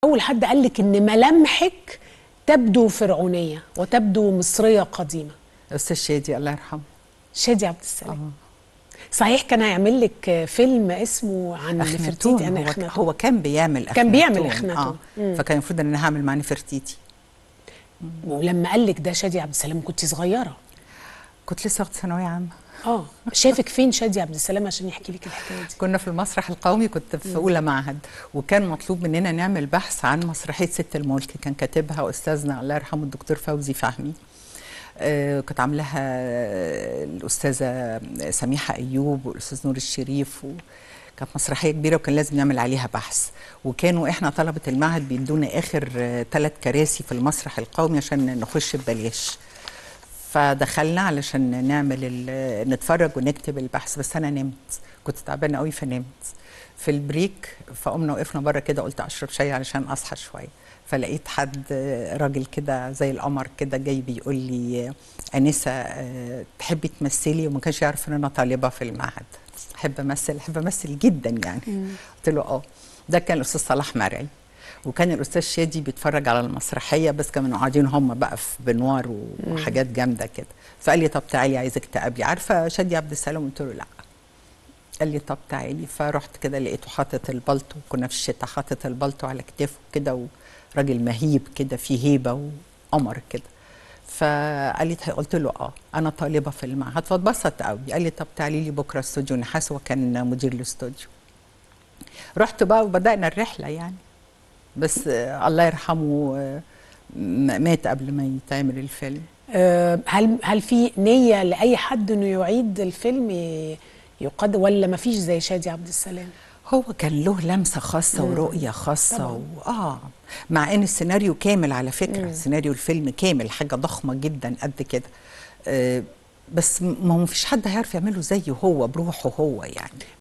اول حد قال لك ان ملامحك تبدو فرعونيه وتبدو مصريه قديمه استاذ شادي الله يرحمه شادي عبد السلام صحيح كان هيعمل لك فيلم اسمه عن نفرتيتي انا هو, اخناتون هو كان بيعمل كان بيعمل أخناتون. أخناتون. اه فكان المفروض ان انا هعمل مع نفرتيتي ولما قال لك ده شادي عبد السلام كنت صغيره كنت لسه واخده ثانويه عامه اه شافك فين شادي عبد السلام عشان يحكي لك الحكايه دي كنا في المسرح القومي كنت في اولى معهد وكان مطلوب مننا نعمل بحث عن مسرحيه ست الملك كان كاتبها استاذنا الله يرحمه الدكتور فوزي فهمي آه، كنت عاملاها الاستاذه سميحه ايوب والاستاذ نور الشريف و... كانت مسرحيه كبيره وكان لازم نعمل عليها بحث وكانوا احنا طلبه المعهد بيدونا اخر ثلاث كراسي في المسرح القومي عشان نخش ببلاش فدخلنا علشان نعمل ال- نتفرج ونكتب البحث بس انا نمت كنت تعبانه قوي فنمت في البريك فقمنا وقفنا بره كده قلت اشرب شاي علشان اصحى شويه فلقيت حد آه، راجل كده زي القمر كده جاي بيقول لي آه، انسه آه، تحبي تمثلي وما كانش يعرف ان انا طالبه في المعهد احب امثل احب امثل جدا يعني قلت له اه ده كان الاستاذ صلاح مرعي وكان الاستاذ شادي بيتفرج على المسرحيه بس كانوا قاعدين هم بقى في بنوار وحاجات جامده كده فقال لي طب تعالي عايزك تقابلي عارفه شادي عبد السلام قلت له لا قال لي طب تعالي فرحت كده لقيته حاطط البلطو كنا في الشتاء حاطط البلطو على كتافه كده وراجل مهيب كده فيه هيبه وقمر كده فقال لي قلت له اه انا طالبه في المعهد فاتبسط قوي قال لي طب تعالي لي بكره استوديو نحاس وكان مدير الاستوديو رحت بقى وبدانا الرحله يعني بس آه الله يرحمه آه م- مات قبل ما يتعمل الفيلم آه، هل هل في نيه لاي حد انه يعيد الفيلم ي- يقد ولا ما فيش زي شادي عبد السلام هو كان له لمسه خاصه ورؤيه خاصه طبعاً. و... اه مع ان السيناريو كامل على فكره سيناريو الفيلم كامل حاجه ضخمه جدا قد كده آه بس م- ما هو مفيش حد هيعرف يعمله زيه هو بروحه هو يعني